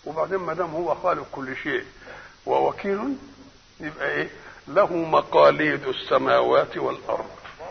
وبعدين ما دام هو خالق كل شيء ووكيل يبقى ايه له مقاليد السماوات والارض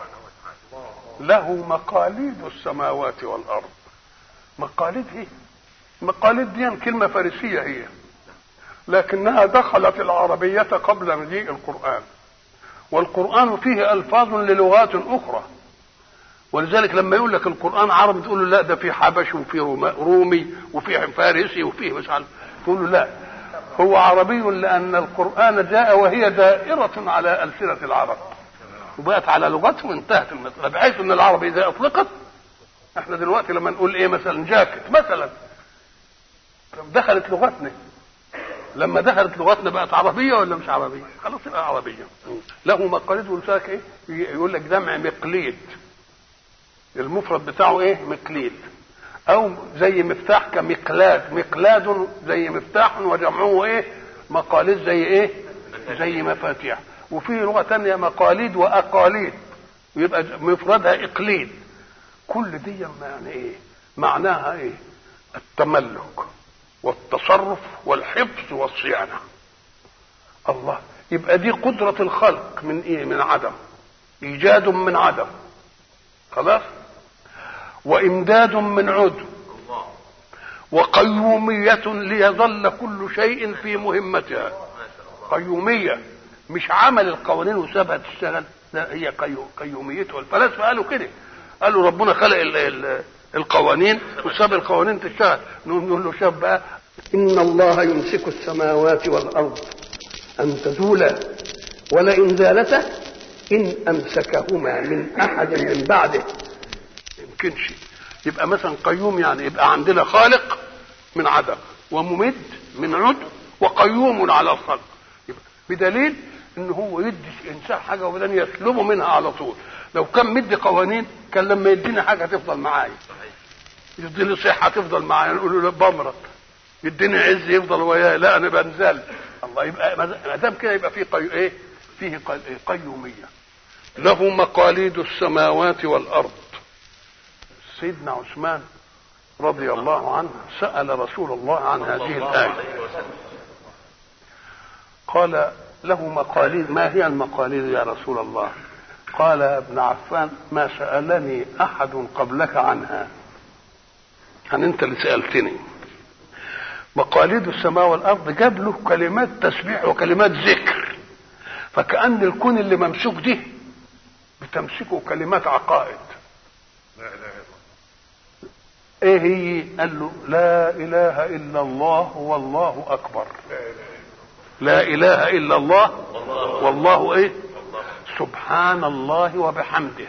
له مقاليد السماوات والارض مقاليد ايه مقاليد دي كلمه فارسيه هي لكنها دخلت العربيه قبل مجيء القران والقران فيه الفاظ للغات اخرى ولذلك لما يقول لك القران عربي تقول له لا ده في حبشي وفي رومي وفي فارسي وفيه مش عارف تقول له لا هو عربي لان القران جاء وهي دائره على السنه العرب وبقت على لغتهم انتهت المساله بحيث ان العربي اذا اطلقت احنا دلوقتي لما نقول ايه مثلا جاكيت مثلا دخلت لغتنا لما دخلت لغتنا بقت عربيه ولا مش عربيه؟ خلاص يبقى عربيه له مقاليد ولذلك ايه؟ يقول لك جمع مقليد المفرد بتاعه ايه؟ مقليد او زي مفتاح كمقلاد مقلاد زي مفتاح وجمعه ايه؟ مقاليد زي ايه؟ زي مفاتيح وفي لغه ثانيه مقاليد واقاليد يبقى مفردها اقليد كل دي يعني ايه؟ معناها ايه؟ التملك والتصرف والحفظ والصيانه الله يبقى دي قدرة الخلق من ايه من عدم ايجاد من عدم خلاص وامداد من عدم وقيومية ليظل كل شيء في مهمتها قيومية مش عمل القوانين وسابها تشتغل لا هي قيوميته الفلاسفة قالوا كده قالوا ربنا خلق ال ال القوانين وساب القوانين تشتغل نقول له شاب بقى إن الله يمسك السماوات والأرض أن تزولا ولئن زالتا إن أمسكهما من أحد من بعده يمكنش يبقى مثلا قيوم يعني يبقى عندنا خالق من عدم وممد من عدم وقيوم على الخلق يبقى بدليل ان هو يدي انسان حاجه وبعدين يسلبه منها على طول لو كان مدي قوانين كان لما يديني حاجه تفضل معايا يديني صحه تفضل معايا نقول له بمرض يديني عز يفضل وياي لا انا بنزل الله يبقى ما دام كده يبقى فيه قي... ايه فيه قي... قيوميه له مقاليد السماوات والارض سيدنا عثمان رضي الله عنه سال رسول الله عن هذه الايه قال له مقاليد ما هي المقاليد يا رسول الله قال يا ابن عفان ما سالني احد قبلك عنها يعني انت اللي سالتني مقاليد السماء والارض جاب له كلمات تسبيح وكلمات ذكر فكأن الكون اللي ممسوك دي بتمسكه كلمات عقائد لا اله الا ايه هي قال له لا اله الا الله والله اكبر لا اله الا الله والله ايه سبحان الله وبحمده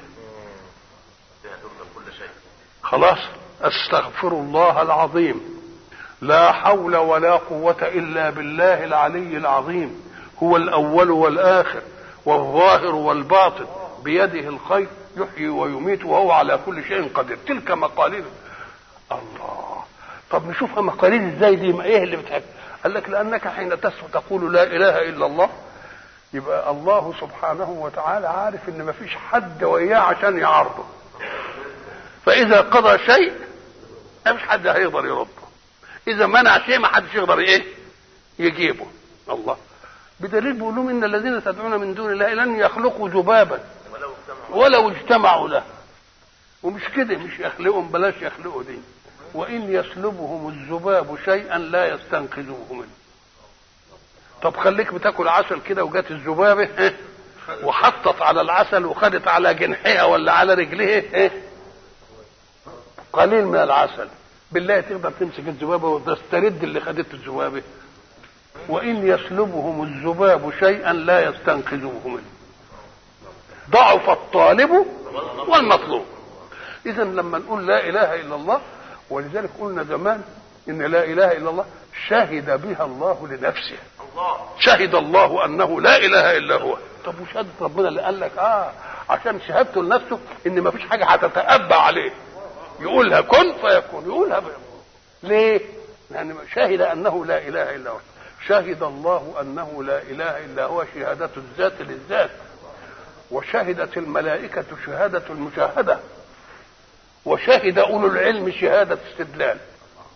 كل شيء خلاص استغفر الله العظيم لا حول ولا قوة إلا بالله العلي العظيم هو الأول والآخر والظاهر والباطن بيده الخير يحيي ويميت وهو على كل شيء قدير تلك مقاليد الله طب نشوفها مقاليد ازاي دي ما ايه اللي بتحب قال لك لانك حين تسمع تقول لا اله الا الله يبقى الله سبحانه وتعالى عارف ان ما فيش حد وياه عشان يعارضه فاذا قضى شيء ما فيش حد هيقدر يرده اذا منع شيء ما حدش يقدر ايه يجيبه الله بدليل بيقول لهم ان الذين تدعون من دون الله لن يخلقوا ذبابا ولو اجتمعوا ولو اجتمعوا له ومش كده مش يخلقهم بلاش يخلقوا دي وان يسلبهم الذباب شيئا لا يستنقذوه منه طب خليك بتاكل عسل كده وجات الذبابه إيه؟ وحطت على العسل وخدت على جنحها ولا على رجلها إيه؟ قليل من العسل بالله تقدر تمسك الذبابه وتسترد اللي خدته الذبابه وان يسلبهم الذباب شيئا لا يستنقذوه منه ضعف الطالب والمطلوب اذا لما نقول لا اله الا الله ولذلك قلنا زمان ان لا اله الا الله شهد بها الله لنفسه الله شهد الله انه لا اله الا هو طب وشهاده ربنا اللي قال لك اه عشان شهادته لنفسه ان ما فيش حاجه هتتأبى عليه يقولها كن فيكون يقولها بيكون. ليه؟ لان شهد انه لا اله الا هو شهد الله انه لا اله الا هو شهاده الذات للذات وشهدت الملائكه شهاده المشاهده وشهد اولو العلم شهاده استدلال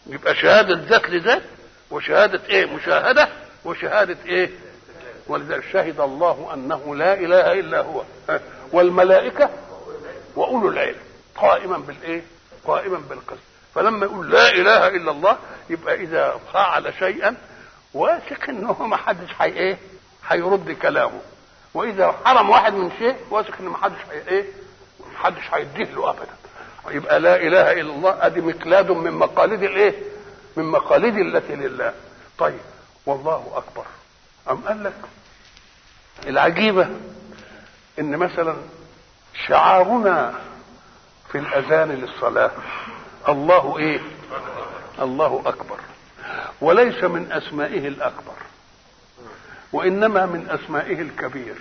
يبقى شهادة ذات لذات وشهادة ايه مشاهدة وشهادة ايه ولذلك شهد الله انه لا اله الا هو والملائكة واولو العلم قائما بالايه قائما بالقسط فلما يقول لا اله الا الله يبقى اذا فعل شيئا واثق انه ما حدش حي ايه هيرد كلامه واذا حرم واحد من شيء واثق ان ما حدش حي ايه ما حدش هيديه له ابدا يبقى لا اله الا الله ادي مقلاد من مقاليد الايه من مقاليد التي لله طيب والله اكبر ام قال لك العجيبه ان مثلا شعارنا في الاذان للصلاه الله ايه الله اكبر وليس من اسمائه الاكبر وانما من اسمائه الكبير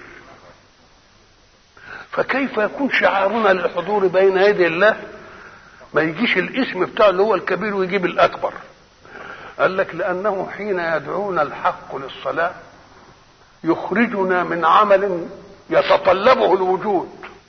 فكيف يكون شعارنا للحضور بين يدي الله ما يجيش الاسم بتاعه اللي هو الكبير ويجيب الاكبر قال لك لانه حين يدعونا الحق للصلاه يخرجنا من عمل يتطلبه الوجود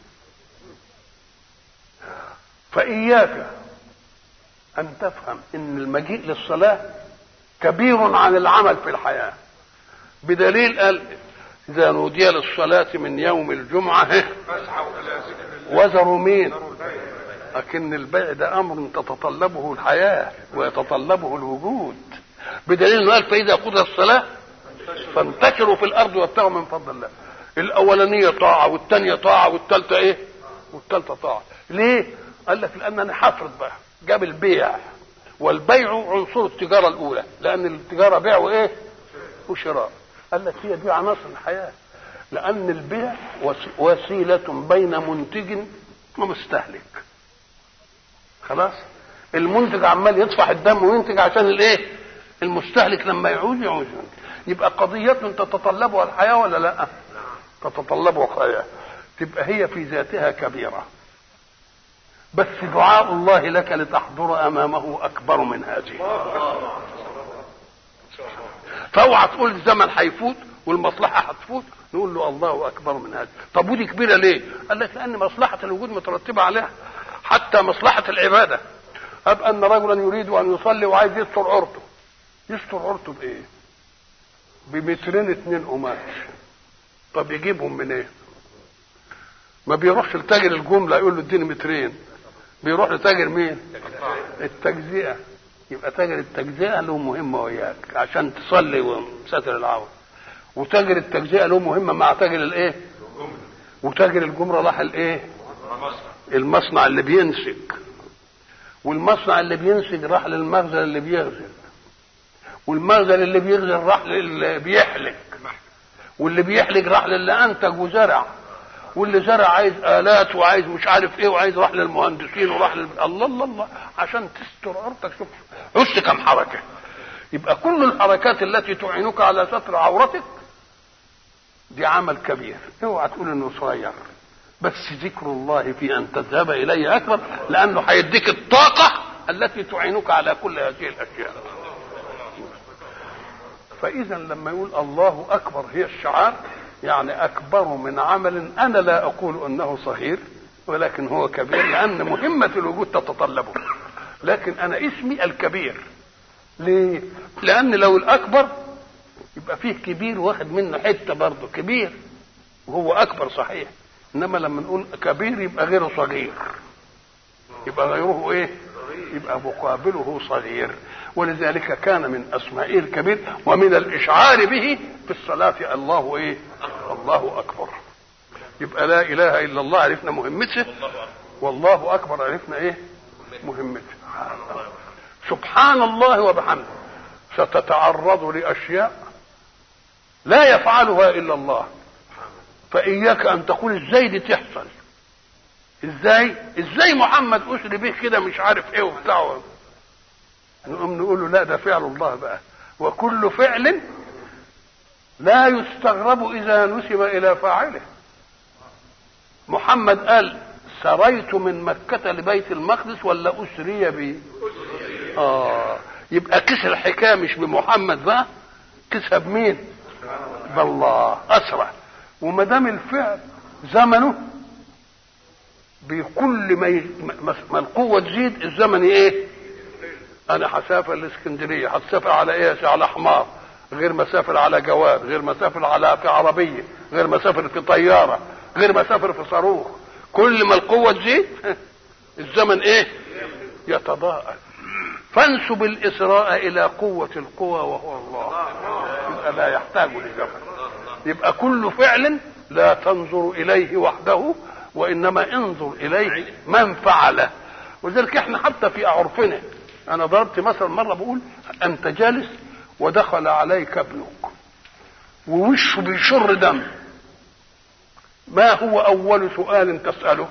فاياك ان تفهم ان المجيء للصلاه كبير عن العمل في الحياه بدليل قال اذا نودي للصلاه من يوم الجمعه وزروا مين لكن البيع ده امر تتطلبه الحياه ويتطلبه الوجود بدليل انه قال فاذا قضى الصلاه فانتشروا في الارض وابتغوا من فضل الله الاولانيه طاعه والثانيه طاعه والثالثه ايه والثالثه طاعه ليه قال لك لان انا هفرض بقى جاب البيع والبيع عنصر التجاره الاولى لان التجاره بيع وايه وشراء قال لك هي دي عناصر الحياه لان البيع وسيله بين منتج ومستهلك خلاص المنتج عمال يطفح الدم وينتج عشان الايه المستهلك لما يعوز يعوز يبقى قضية تتطلبها الحياة ولا لا تتطلبها الحياة تبقى هي في ذاتها كبيرة بس دعاء الله لك لتحضر أمامه أكبر من هذه فاوعى تقول الزمن هيفوت والمصلحة هتفوت نقول له الله أكبر من هذا طب ودي كبيرة ليه قال لك لأن مصلحة الوجود مترتبة عليها حتى مصلحة العبادة أب أن رجلا يريد أن يصلي وعايز يستر عورته يستر عورته بإيه؟ بمترين اتنين قماش طب يجيبهم منين؟ إيه؟ ما بيروحش لتاجر الجملة يقول له اديني مترين بيروح لتاجر مين؟ التجزئة يبقى تاجر التجزئة له مهمة وياك عشان تصلي وستر العورة وتاجر التجزئة له مهمة مع تاجر الايه؟ وتاجر الجمرة راح الايه؟ المصنع اللي بينسج والمصنع اللي بينسج راح للمخزن اللي بيغزل والمخزن اللي بيغزل راح للي بيحلق واللي بيحلق راح للي انتج وزرع واللي زرع عايز الات وعايز مش عارف ايه وعايز راح للمهندسين وراح لل... الله الله الله عشان تستر ارضك شوف عشت كم حركه يبقى كل الحركات التي تعينك على ستر عورتك دي عمل كبير اوعى تقول انه صغير بس ذكر الله في ان تذهب اليه اكبر لانه هيديك الطاقه التي تعينك على كل هذه الاشياء فاذا لما يقول الله اكبر هي الشعار يعني اكبر من عمل انا لا اقول انه صغير ولكن هو كبير لان مهمه الوجود تتطلبه لكن انا اسمي الكبير ليه لان لو الاكبر يبقى فيه كبير واخد منه حته برضه كبير وهو اكبر صحيح انما لما نقول كبير يبقى غيره صغير يبقى غيره ايه يبقى مقابله صغير ولذلك كان من اسمائه الكبير ومن الاشعار به في الصلاه الله ايه الله اكبر يبقى لا اله الا الله عرفنا مهمته والله اكبر عرفنا ايه مهمته سبحان الله وبحمده ستتعرض لاشياء لا يفعلها الا الله فاياك ان تقول ازاي دي تحصل ازاي ازاي محمد اسري به كده مش عارف ايه وبتاع نقوم نقول له لا ده فعل الله بقى وكل فعل لا يستغرب اذا نسب الى فاعله محمد قال سريت من مكة لبيت المقدس ولا أسري بي آه يبقى كسر الحكاية مش بمحمد بقى كسها بمين بالله أسرع وما دام الفعل زمنه بكل ما, ي... ما القوة تزيد الزمن ايه انا هسافر الاسكندريه هتسافر على ايه على حمار غير ما اسافر على جواد غير ما اسافر على في عربيه غير ما اسافر في طياره غير ما اسافر في صاروخ كل ما القوه تزيد الزمن ايه يتضاءل فانسب الاسراء الى قوه القوى وهو الله يبقى لا يحتاج لزمن يبقى كل فعل لا تنظر اليه وحده وانما انظر اليه من فعله ولذلك احنا حتى في عرفنا انا ضربت مثلا مره بقول انت جالس ودخل عليك ابنك ووشه بيشر دم ما هو اول سؤال تساله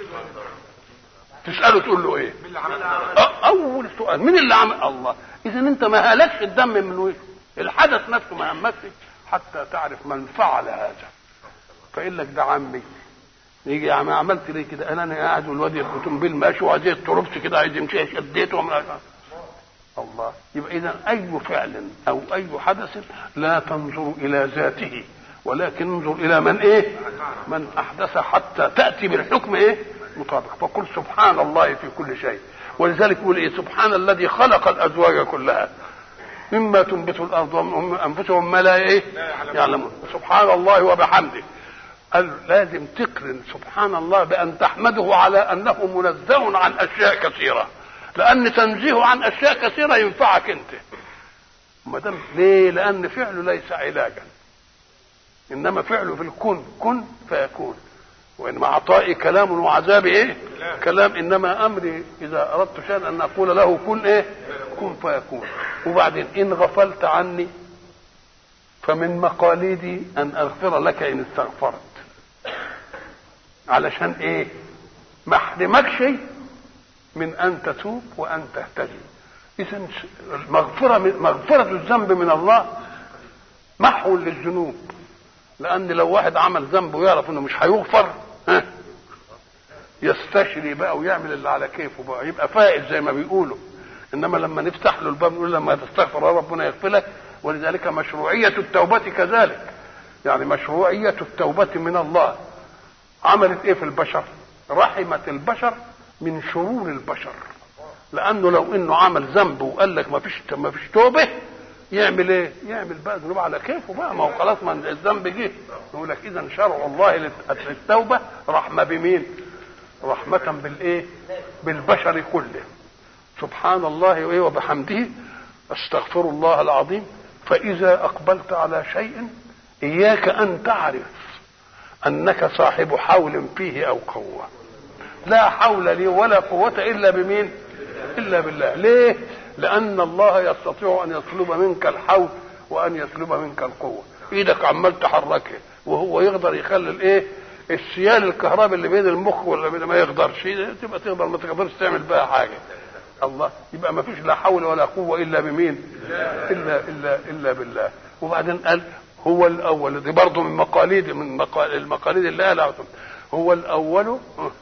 تساله تقول له ايه أ- اول سؤال مين اللي عمل الله اذا انت ما هلكش الدم من وشه الحدث نفسه ما همكش حتى تعرف من فعل هذا فيقول لك ده عمي يجي يا عم عملت ليه كده انا انا قاعد والواد الكوتومبيل ماشي وعايز التربس كده عايز يمشي شديته ومن الله يبقى اذا اي فعل او اي حدث لا تنظر الى ذاته ولكن انظر الى من ايه من احدث حتى تاتي بالحكم ايه مطابق فقل سبحان الله في كل شيء ولذلك يقول ايه سبحان الذي خلق الازواج كلها مما تنبت الارض ومن انفسهم ما لا ايه يعلمون سبحان الله وبحمده قال لازم تقرن سبحان الله بان تحمده على انه منزه عن اشياء كثيره لان تنزيهه عن اشياء كثيره ينفعك انت ما دام ليه لان فعله ليس علاجا انما فعله في الكون كن فيكون وان مع عطائي كلام وعذابي ايه كلام انما امري اذا اردت شيئا ان اقول له كن ايه كن فيكون وبعدين ان غفلت عني فمن مقاليدي ان اغفر لك ان استغفرت علشان ايه ما احرمكش من ان تتوب وان تهتدي اذا المغفره مغفره الذنب من الله محو للذنوب لان لو واحد عمل ذنب ويعرف انه مش هيغفر ها يستشري بقى ويعمل اللي على كيفه بقى يبقى فائز زي ما بيقولوا انما لما نفتح له الباب نقول لما تستغفر ربنا يغفر لك ولذلك مشروعيه التوبه كذلك يعني مشروعيه التوبه من الله عملت ايه في البشر رحمت البشر من شرور البشر لانه لو انه عمل ذنب وقال لك ما فيش ما فيش توبه يعمل ايه؟ يعمل بقى ذنوب على كيفه بقى ما هو خلاص ما الذنب جه يقول لك اذا شرع الله للتوبه رحمه بمين؟ رحمه بالايه؟ بالبشر كله سبحان الله وايه وبحمده استغفر الله العظيم فاذا اقبلت على شيء اياك ان تعرف انك صاحب حول فيه او قوه لا حول لي ولا قوه الا بمين الا بالله ليه لان الله يستطيع ان يطلب منك الحول وان يطلب منك القوه ايدك عمال تحركها وهو يقدر يخلي الايه السيال الكهرباء اللي بين المخ ولا بين ما يقدرش تبقى تقدر ما تقدرش تعمل بها حاجه الله يبقى ما فيش لا حول ولا قوه الا بمين الا الا الا بالله وبعدين قال هو الاول دي برضه من مقاليد من مقال المقاليد اللي قالها هو الاول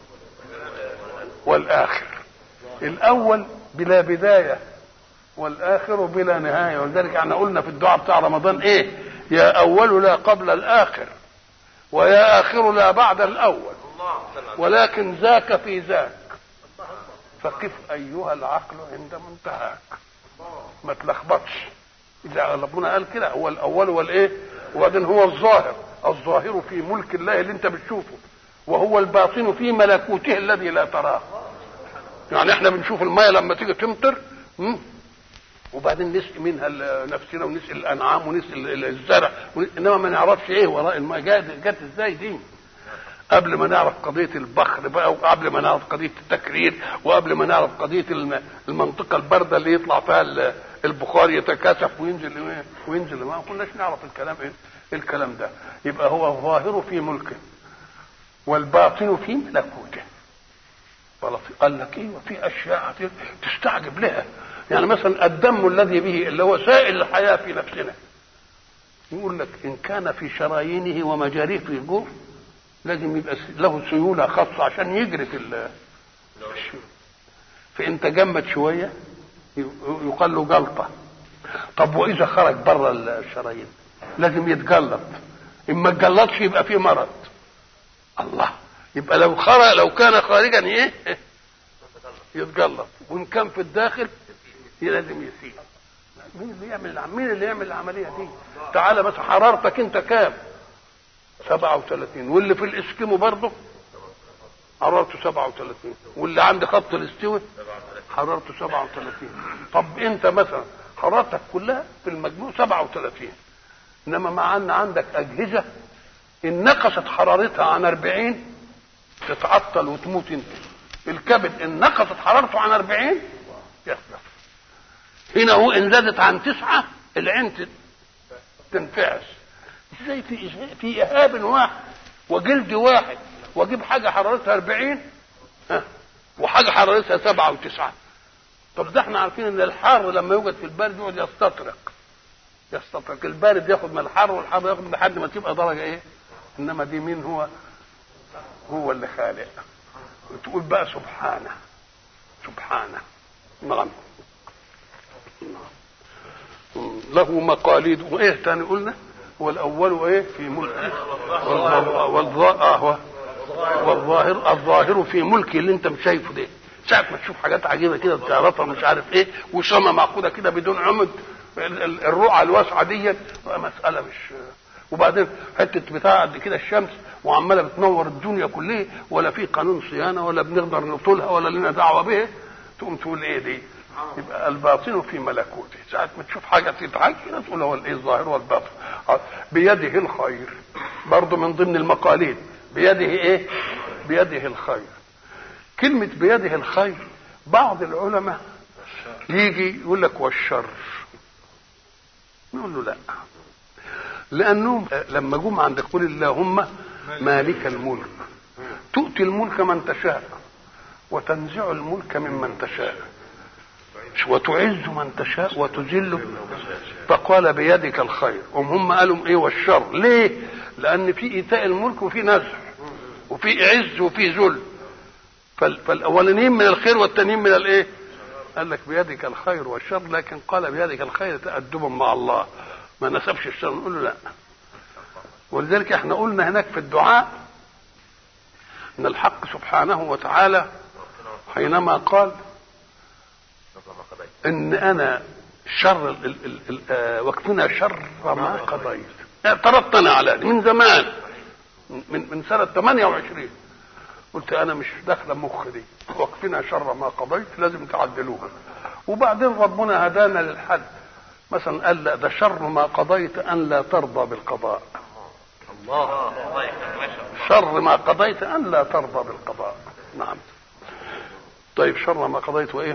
والاخر الاول بلا بدايه والاخر بلا نهايه ولذلك احنا قلنا في الدعاء بتاع رمضان ايه يا اول لا قبل الاخر ويا اخر لا بعد الاول ولكن ذاك في ذاك فقف ايها العقل عند منتهاك ما تلخبطش اذا ربنا قال كده هو الاول والايه وبعدين هو الظاهر الظاهر في ملك الله اللي انت بتشوفه وهو الباطن في ملكوته الذي لا تراه يعني احنا بنشوف الميه لما تيجي تمطر م? وبعدين نسقي منها نفسنا ونسقي الانعام ونسقي الزرع انما ما نعرفش ايه وراء الميه جت جت ازاي دي قبل ما نعرف قضية البخر بقى وقبل ما نعرف قضية التكرير وقبل ما نعرف قضية المنطقة الباردة اللي يطلع فيها البخار يتكاثف وينزل وينزل ما كناش نعرف الكلام ايه الكلام ده يبقى هو الظاهر في ملكه والباطن في ملكوته قال لك ايه وفي اشياء تستعجب لها يعني مثلا الدم الذي به اللي هو سائل الحياه في نفسنا يقول لك ان كان في شرايينه ومجاريه في الجوف لازم يبقى له سيوله خاصه عشان يجري في فان تجمد شويه يقال له جلطه طب واذا خرج بره الشرايين لازم يتجلط اما تجلطش يبقى فيه مرض الله يبقى لو خرج لو كان خارجا ايه يتجلط وان كان في الداخل لازم يسيب مين اللي يعمل مين اللي يعمل العمليه دي تعالى بس حرارتك انت كام 37 واللي في الاسكيمو برضه حرارته 37 واللي عند خط الاستوى حرارته 37 طب انت مثلا حرارتك كلها في المجموع 37 انما مع ان عندك اجهزه ان نقصت حرارتها عن 40 تتعطل وتموت انت الكبد ان نقصت حرارته عن 40 يخلف هنا هو ان زادت عن تسعة العين تنفعس ازاي في في اهاب واحد وجلد واحد واجيب حاجه حرارتها 40 ها وحاجه حرارتها سبعة وتسعة طب ده احنا عارفين ان الحر لما يوجد في البارد يقعد يستطرق يستطرق البارد ياخد من الحر والحر ياخد لحد ما تبقى درجه ايه انما دي مين هو هو اللي خالق وتقول بقى سبحانه سبحانه نعم له مقاليد وايه تاني قلنا هو الاول ايه في ملكه والظاهر والظاهر الظاهر في ملكه اللي انت مش شايفه ده ساعة ما تشوف حاجات عجيبة كده تعرفها مش عارف ايه وشمة معقودة كده بدون عمد الرقعة الواسعة دي مسألة مش وبعدين حتة بتاع قد كده الشمس وعمالة بتنور الدنيا كلها ولا في قانون صيانة ولا بنقدر نطولها ولا لنا دعوة به تقوم تقول ايه دي يبقى الباطن في ملكوته ساعة ما تشوف حاجة تتعج كده تقول هو الايه الظاهر والباطن بيده الخير برضه من ضمن المقاليد بيده ايه بيده الخير كلمة بيده الخير بعض العلماء يجي يقول لك والشر نقول له لا لأنهم لما جم عند قول اللهم مالك الملك تؤتي الملك من تشاء وتنزع الملك ممن تشاء وتعز من تشاء وتذل فقال بيدك الخير هم هم قالوا ايه والشر ليه لان في ايتاء الملك وفي نزع وفي عز وفي ذل فالاولانيين من الخير والتانيين من الايه قال لك بيدك الخير والشر لكن قال بيدك الخير تأدبا مع الله ما نسبش الشر نقول له لا ولذلك احنا قلنا هناك في الدعاء ان الحق سبحانه وتعالى حينما قال ان انا شر ال ال ال ال وقتنا شر ما قضيت اعترضت انا على من زمان من من سنه 28 قلت انا مش داخله مخ دي وقفنا شر ما قضيت لازم تعدلوها وبعدين ربنا هدانا للحد مثلا قال لا ده شر ما قضيت ان لا ترضى بالقضاء الله شر ما قضيت ان لا ترضى بالقضاء نعم طيب شر ما قضيت وايه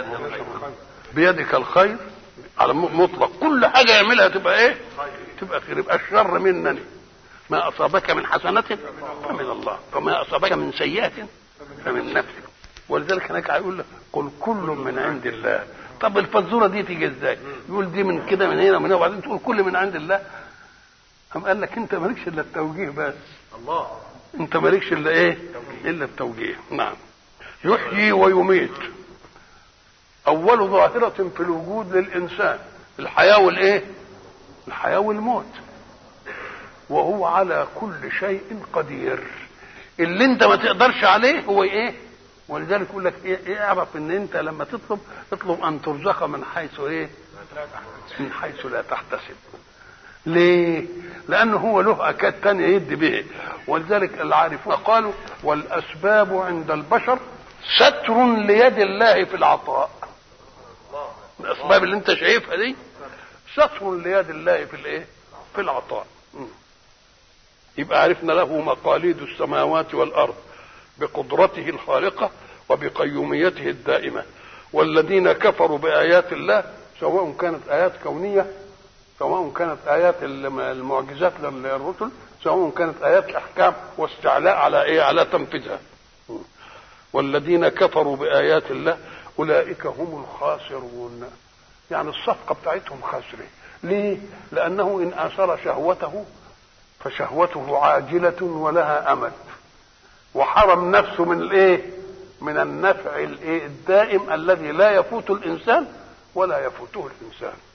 بيدك الخير على مطلق كل حاجه يعملها تبقى ايه تبقى خير يبقى الشر منني ما اصابك من حسنه فمن الله وما اصابك من سيئه فمن نفسك ولذلك هناك هيقول لك قل كل من عند الله طب الفزوره دي تيجي ازاي يقول دي من كده من هنا ومن هنا وبعدين تقول كل من عند الله قام قال لك انت مالكش الا التوجيه بس الله انت مالكش الا ايه الا التوجيه نعم يحيي ويميت اول ظاهره في الوجود للانسان الحياه والايه الحياه والموت وهو على كل شيء قدير اللي انت ما تقدرش عليه هو ايه ولذلك يقول لك ايه اعرف ان انت لما تطلب اطلب ان ترزق من حيث ايه من حيث لا تحتسب ليه لانه هو له اكاد تانية يدي به ولذلك العارفون قالوا والاسباب عند البشر ستر ليد الله في العطاء الاسباب اللي انت شايفها دي ستر ليد الله في الايه في العطاء يبقى عرفنا له مقاليد السماوات والارض بقدرته الخارقه وبقيوميته الدائمه والذين كفروا بايات الله سواء كانت ايات كونيه سواء كانت ايات المعجزات للرسل سواء كانت ايات احكام واستعلاء على ايه على تنفيذها والذين كفروا بايات الله اولئك هم الخاسرون يعني الصفقه بتاعتهم خاسره ليه لانه ان اثر شهوته فشهوته عاجله ولها امد وحرم نفسه من الايه من النفع الايه الدائم الذي لا يفوت الانسان ولا يفوته الانسان